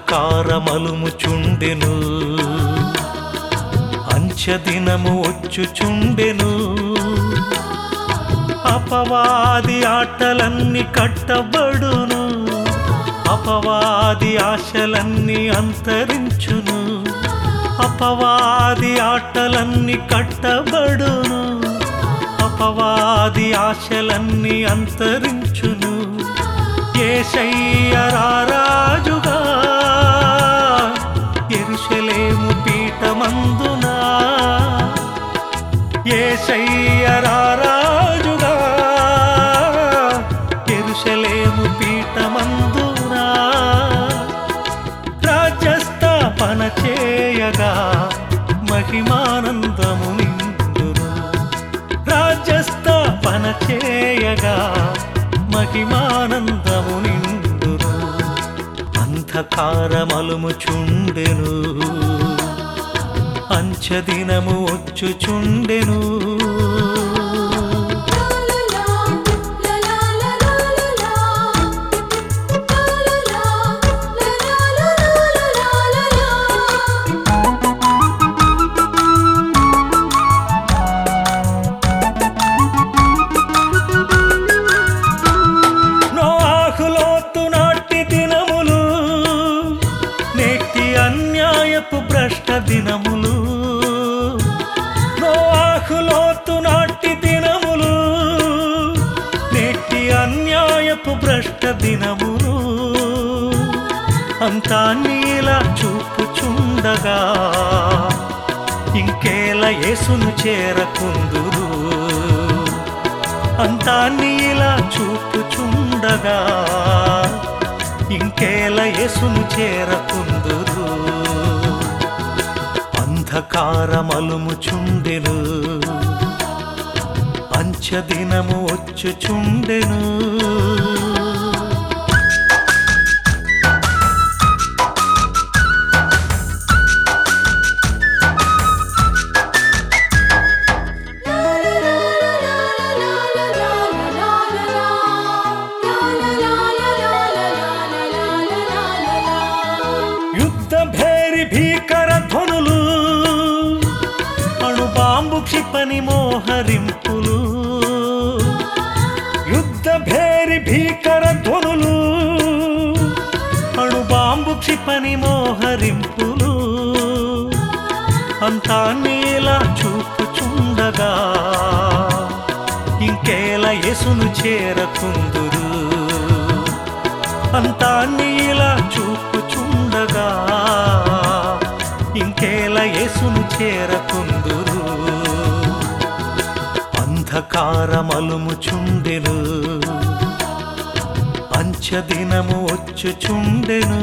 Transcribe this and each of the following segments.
అంధకారమలుముచుండెను అంచెదినము వచ్చుచుండెను అపవాది ఆటలన్నీ కట్టబడును అపవాది ఆశలన్నీ అంతరించును అపవాది ఆటలన్నీ కట్టబడును అపవాది ఆశలన్నీ అంతరించును ఏషయ్యరారాజుగా ఎరుషలేము పీఠమందునా ఏషయ్యరారాజుగా ఎరుషలేము పీఠమందునా రాజ్యస్థాపన చేయగా మహిమానందము నిండును రాజ్యస్థాపన చేయగా మహిమానందము నిండును అంధకారమలుముచుండెను అంచదినము వచ్చుచుండెను నోఆహులోతు నాటి దినములు నేటి అన్యాయపు భ్రష్ట దినములు నోఆహులోతు నాటి దినములు నేటి అన్యాయపు భ్రష్ట దినములు అంతా నీలా చూపుచుండగా ఇంకేల యేసును చేరకుందురు అంతా నీలా చూపుచుండగా ఇంకేల యేసును చేరకుందురు అంధకారమలుముచుండెను అంచదినము వచ్చుచుండెను యుద్ధ భేరి భీకర ధ్వనులు అణు బాంబు క్షిపణి మోహరింపులు యుద్ధ భేరి భీకర ధ్వనులు అణు బాంబు క్షిపణి మోహరింపులు అంతా నీలా చూపుచుండగా ఇంకేలా యేసును చేరకుందురు అంతా నీలా చూపుచుండగా ఇంకేలా యేసును చేరకుందురు అంధకారమలుముచుండెను అంచదినము వచ్చుచుండెను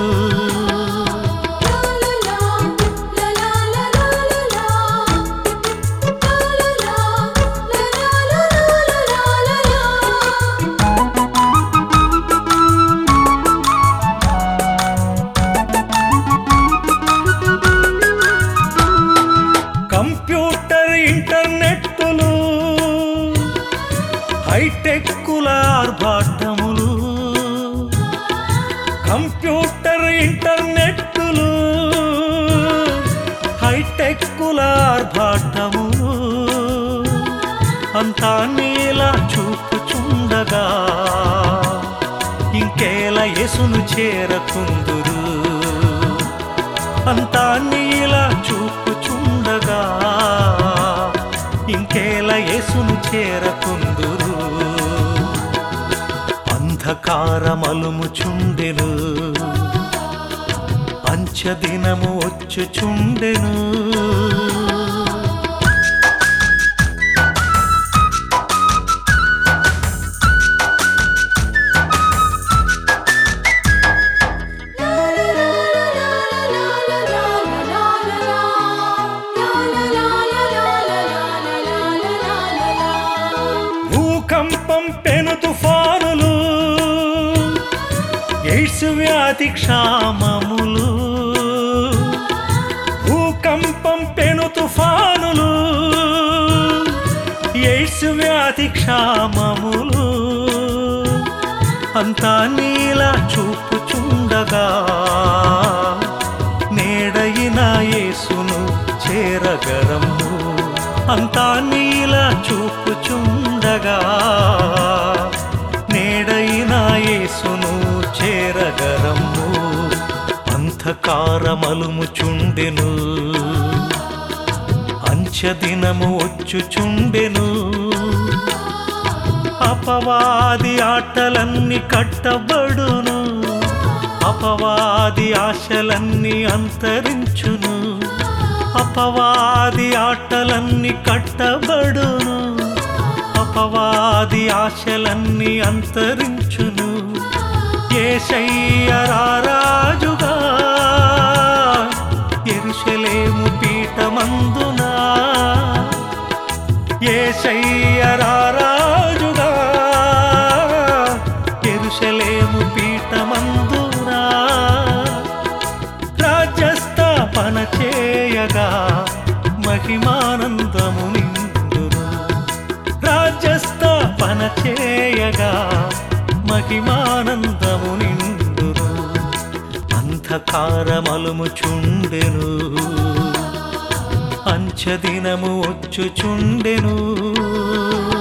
కంప్యూటర్ ఇంటర్నెట్టులు హైటెక్కుల ఆర్భాటములు కంప్యూటర్ ఇంటర్నెట్టులు హైటెక్కుల ఆర్భాటములు అంతా నీలా చూపుచుండగా ఇంకేలా యేసును చేరకుందురు అంతా నీలా చూపుచుండగా ఇంకేలా యేసును చేరకుందురు అంధకారమలుముచుండెను అంచదినము వచ్చుచుండెను భూకంపం పెను తుఫానులు ఎయిడ్స్ వ్యాధి క్షామములు భూకంపం పెను తుఫానులు ఎయిడ్స్ వ్యాధి క్షామములు అంతా నీలా చూపుచుండగా చూపుచుండగా నేడయిన యేసును చేరగరము అంతా నీలా చూపుచుండగా నేడయిన యేసును చేరగరము అంధకారమలుముచుండెను అంచెదినము వచ్చుచుండెను అపవాది ఆటలన్నీ కట్టబడును అపవాది ఆశలన్నీ అంతరించును అపవాది ఆటలన్నీ కట్టబడును అపవాది ఆశలన్నీ అంతరించును ఏషయ్యరారాజుగా ఎరుషలేము పీఠమందునా ఏషయ్యరారాజుగా ఎరుషలేము పీఠమందునా రాజ్యస్థాపన చేయగా మహిమానందము నిండును రాజ్యస్థాపన చేయగా మహిమానందము నిండును అంధకారమలుము చుండెను అంచదినము వచ్చుచుండెను